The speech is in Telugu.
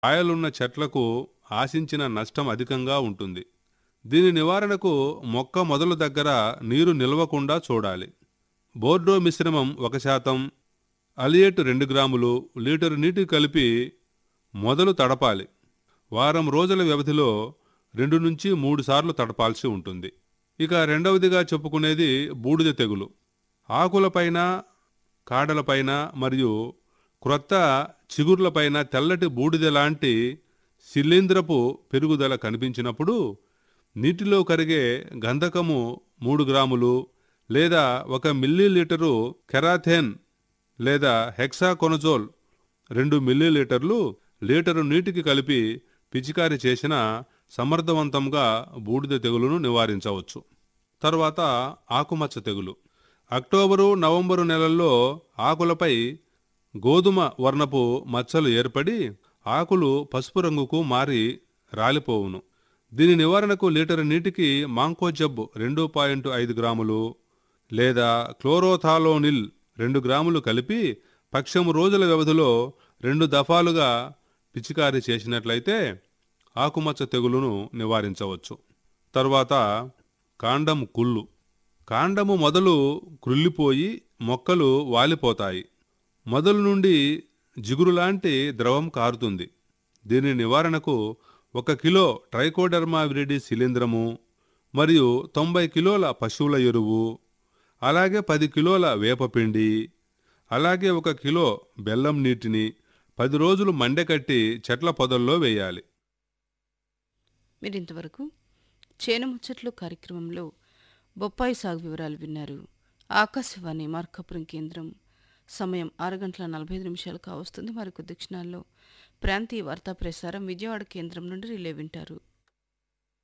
కాయలున్న చెట్లకు ఆశించిన నష్టం అధికంగా ఉంటుంది దీని నివారణకు మొక్క మొదలు దగ్గర నీరు నిల్వకుండా చూడాలి బోర్డో మిశ్రమం ఒక శాతం అలియేట్ రెండు గ్రాములు లీటరు నీటి కలిపి మొదలు తడపాలి వారం రోజుల వ్యవధిలో రెండు నుంచి మూడు సార్లు తడపాల్సి ఉంటుంది ఇక రెండవదిగా చెప్పుకునేది బూడిద తెగులు ఆకులపైన కాడలపైన మరియు క్రొత్త చిగుర్లపైన తెల్లటి బూడిద లాంటి శిలీంద్రపు పెరుగుదల కనిపించినప్పుడు నీటిలో కరిగే గంధకము మూడు గ్రాములు లేదా ఒక మిల్లీలీటరు కెరాథేన్ లేదా హెక్సాకొనజోల్ రెండు మిల్లీలీటర్లు లీటరు నీటికి కలిపి పిచికారి చేసిన సమర్థవంతంగా బూడిద తెగులును నివారించవచ్చు తర్వాత ఆకుమచ్చ తెగులు అక్టోబరు నవంబరు నెలల్లో ఆకులపై గోధుమ వర్ణపు మచ్చలు ఏర్పడి ఆకులు పసుపు రంగుకు మారి రాలిపోవును దీని నివారణకు లీటరు నీటికి మాంకోజబ్ రెండు పాయింట్ ఐదు గ్రాములు లేదా క్లోరోథాలోనిల్ రెండు గ్రాములు కలిపి పక్షము రోజుల వ్యవధిలో రెండు దఫాలుగా పిచికారీ చేసినట్లయితే ఆకుమచ్చ తెగులును నివారించవచ్చు తర్వాత కాండం కుళ్ళు కాండము మొదలు కృల్లిపోయి మొక్కలు వాలిపోతాయి మొదలు నుండి జిగురులాంటి ద్రవం కారుతుంది దీని నివారణకు ఒక కిలో ట్రైకోడర్మా విరిడి శిలీంద్రము మరియు తొంభై కిలోల పశువుల ఎరువు అలాగే పది కిలోల వేపపిండి అలాగే ఒక కిలో బెల్లం నీటిని పది రోజులు మండెకట్టి చెట్ల పొదల్లో వేయాలి మీరు ఇంతవరకు చేను ముచ్చట్లు కార్యక్రమంలో బొప్పాయి సాగు వివరాలు విన్నారు ఆకాశవాణి మార్కాపురం కేంద్రం సమయం ఆరు గంటల నలభై ఐదు నిమిషాలు కావస్తుంది మరికొద్ది క్షణాల్లో ప్రాంతీయ వార్తా ప్రసారం విజయవాడ కేంద్రం నుండి రిలే వింటారు